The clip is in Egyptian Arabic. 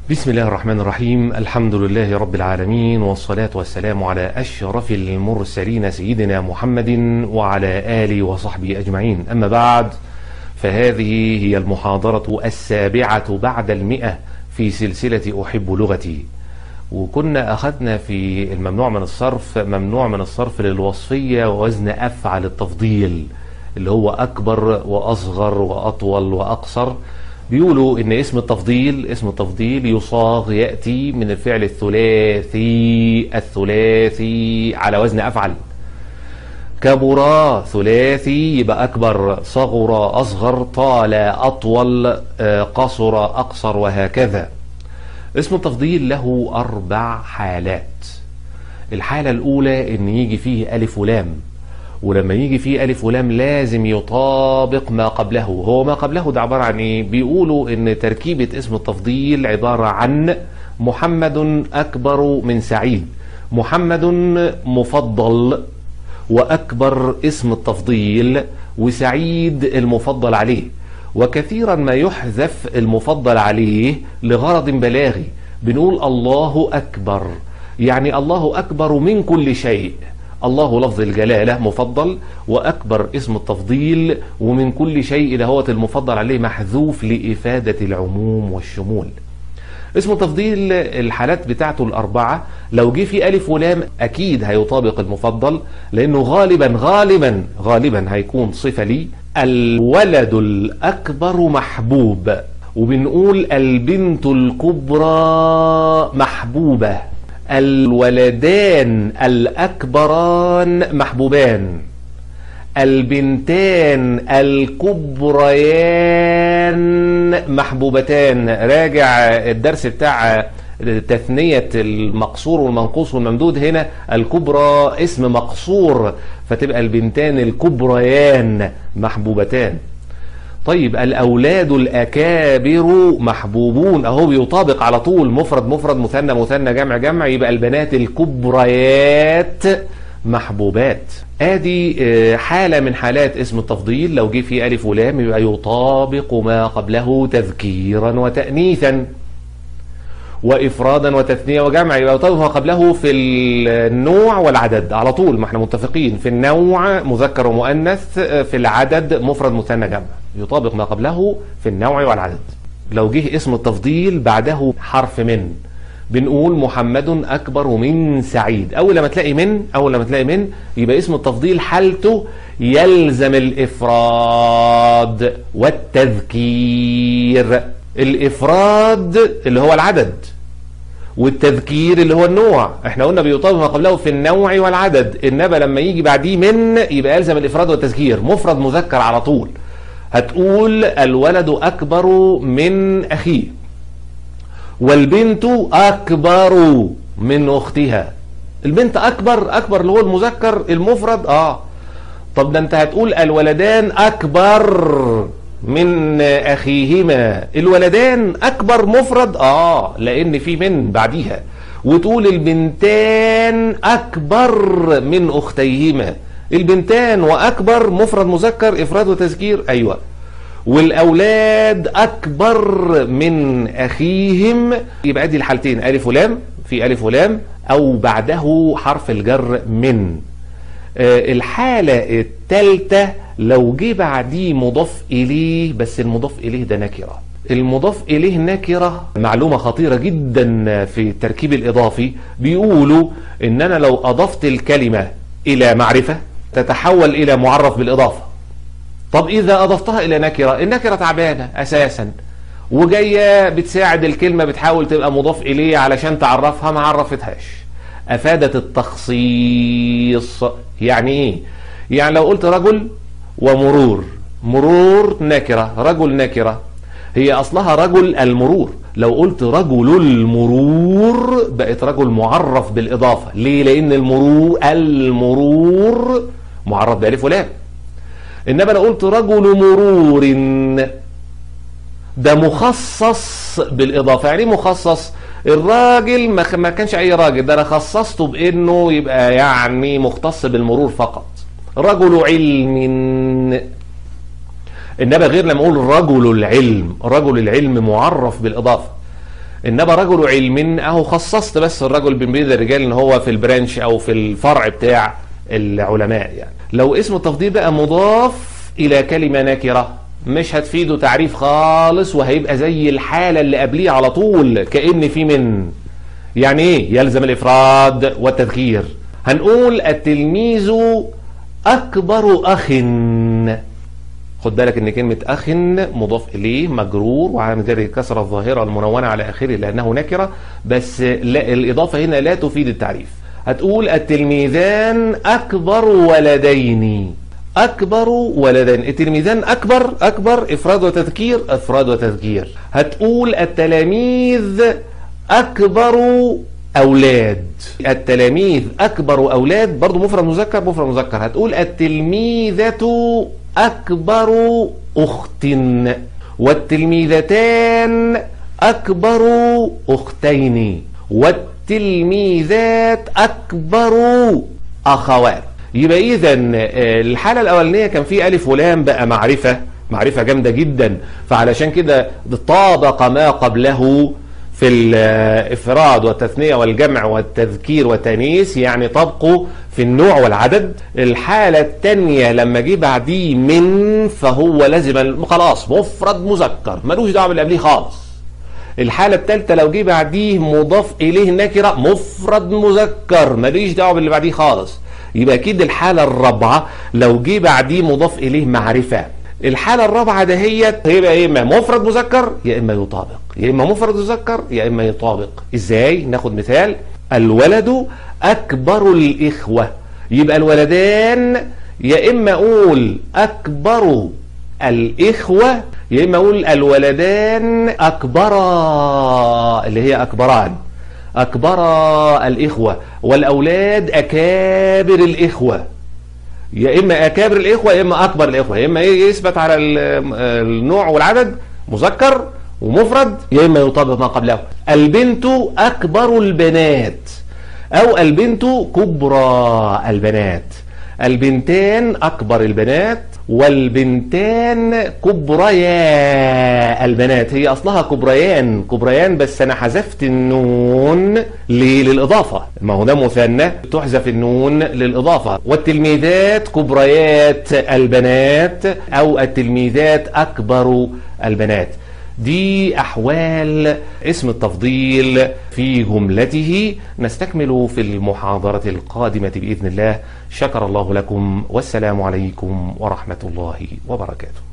بسم الله الرحمن الرحيم الحمد لله رب العالمين والصلاة والسلام على أشرف المرسلين سيدنا محمد وعلى آله وصحبه أجمعين أما بعد فهذه هي المحاضرة السابعة بعد المئة في سلسلة أحب لغتي وكنا أخذنا في الممنوع من الصرف ممنوع من الصرف للوصفية ووزن أفعل التفضيل اللي هو أكبر وأصغر وأطول وأقصر بيقولوا ان اسم التفضيل اسم التفضيل يصاغ ياتي من الفعل الثلاثي الثلاثي على وزن افعل كبر ثلاثي يبقى اكبر صغر اصغر طال اطول قصر اقصر وهكذا اسم التفضيل له اربع حالات الحاله الاولى ان يجي فيه الف ولام ولما يجي فيه ألف ولام لازم يطابق ما قبله هو ما قبله ده عبارة عن إيه بيقولوا إن تركيبة اسم التفضيل عبارة عن محمد أكبر من سعيد محمد مفضل وأكبر اسم التفضيل وسعيد المفضل عليه وكثيرا ما يحذف المفضل عليه لغرض بلاغي بنقول الله أكبر يعني الله أكبر من كل شيء الله لفظ الجلالة مفضل وأكبر اسم التفضيل ومن كل شيء لهوة المفضل عليه محذوف لإفادة العموم والشمول اسم التفضيل الحالات بتاعته الأربعة لو جه في ألف ولام أكيد هيطابق المفضل لأنه غالبا غالبا غالبا هيكون صفة لي الولد الأكبر محبوب وبنقول البنت الكبرى محبوبة الولدان الأكبران محبوبان البنتان الكبريان محبوبتان راجع الدرس بتاع تثنية المقصور والمنقوص والممدود هنا الكبرى اسم مقصور فتبقى البنتان الكبريان محبوبتان طيب الأولاد الأكابر محبوبون أهو بيطابق على طول مفرد مفرد مثنى مثنى جمع جمع يبقى البنات الكبريات محبوبات ادي حالة من حالات اسم التفضيل لو جه فيه ألف ولام يبقى يطابق ما قبله تذكيرا وتأنيثا وإفرادا وتثنية وجمع يبقى يطابق ما قبله في النوع والعدد على طول ما احنا متفقين في النوع مذكر ومؤنث في العدد مفرد مثنى جمع يطابق ما قبله في النوع والعدد لو جه اسم التفضيل بعده حرف من بنقول محمد أكبر من سعيد أول لما تلاقي من أول لما تلاقي من يبقى اسم التفضيل حالته يلزم الإفراد والتذكير الإفراد اللي هو العدد والتذكير اللي هو النوع احنا قلنا بيطابق ما قبله في النوع والعدد انما لما يجي بعديه من يبقى يلزم الافراد والتذكير مفرد مذكر على طول هتقول الولد اكبر من اخيه والبنت اكبر من اختها البنت اكبر اكبر اللي هو المذكر المفرد اه طب ده انت هتقول الولدان اكبر من اخيهما الولدان اكبر مفرد اه لان في من بعديها وتقول البنتان اكبر من اختيهما البنتان واكبر مفرد مذكر افراد وتذكير ايوه والاولاد اكبر من اخيهم يبقى دي الحالتين الف ولام في الف ولام او بعده حرف الجر من آه الحاله الثالثه لو جه بعديه مضاف إليه بس المضاف إليه ده نكرة المضاف إليه نكرة معلومة خطيرة جدا في التركيب الإضافي بيقولوا إن أنا لو أضفت الكلمة إلى معرفة تتحول إلى معرف بالإضافة طب إذا أضفتها إلى نكرة النكرة تعبانة أساسا وجاية بتساعد الكلمة بتحاول تبقى مضاف إليه علشان تعرفها ما عرفتهاش أفادت التخصيص يعني إيه؟ يعني لو قلت رجل ومرور مرور نكرة رجل نكرة هي أصلها رجل المرور لو قلت رجل المرور بقت رجل معرف بالإضافة ليه لأن المرور المرور معرف بألف ولام إنما لو قلت رجل مرور ده مخصص بالإضافة يعني مخصص الراجل ما كانش أي راجل ده أنا خصصته بأنه يبقى يعني مختص بالمرور فقط رجل علم انما غير لما اقول رجل العلم رجل العلم معرف بالاضافه انما رجل علم اهو خصصت بس الرجل من بين الرجال ان هو في البرانش او في الفرع بتاع العلماء يعني لو اسم التفضيل بقى مضاف الى كلمة نكرة مش هتفيده تعريف خالص وهيبقى زي الحالة اللي قبليه على طول كأن في من يعني ايه يلزم الافراد والتذكير هنقول التلميذ اكبر اخ خد بالك ان كلمة اخ مضاف اليه مجرور وعلى ذلك كسر الظاهرة المنونة على اخره لانه نكرة بس لا الاضافة هنا لا تفيد التعريف هتقول التلميذان اكبر ولدين اكبر ولدين التلميذان اكبر اكبر افراد وتذكير افراد وتذكير هتقول التلاميذ اكبر اولاد التلاميذ اكبر اولاد برضو مفرد مذكر مفرد مذكر هتقول التلميذة اكبر اخت والتلميذتان اكبر اختين والتلميذات اكبر اخوات يبقى اذا الحالة الاولانية كان في الف ولام بقى معرفة معرفة جامدة جدا فعلشان كده طابق ما قبله في الافراد والتثنية والجمع والتذكير والتانيث يعني طبقه في النوع والعدد الحالة التانية لما جه بعديه من فهو لازم خلاص مفرد مذكر ملوش دعوه باللي قبليه خالص الحالة الثالثة لو جه بعديه مضاف إليه نكرة مفرد مذكر ماليش دعوه باللي بعديه خالص يبقى أكيد الحالة الرابعة لو جه بعديه مضاف إليه معرفة الحالة الرابعة دهيت هيبقى يا إما مفرد مذكر يا إما يطابق يا إما مفرد مذكر يا إما يطابق إزاي ناخد مثال الولد أكبر الإخوة يبقى الولدان يا إما أقول أكبر الإخوة يا إما أقول الولدان أكبرا اللي هي أكبران أكبرا الإخوة والأولاد أكابر الإخوة يا إما أكابر الإخوة يا إما أكبر الإخوة يا إما يثبت على النوع والعدد مذكر ومفرد يا إما يطابق ما قبله البنت أكبر البنات أو البنت كبرى البنات البنتان أكبر البنات والبنتان كبريا البنات هي أصلها كبريان كبريان بس أنا حذفت النون ليه للإضافة ما هو ده مثنى تحذف النون للإضافة والتلميذات كبريات البنات أو التلميذات أكبر البنات دي أحوال اسم التفضيل في جملته نستكمل في المحاضرة القادمة بإذن الله شكر الله لكم والسلام عليكم ورحمة الله وبركاته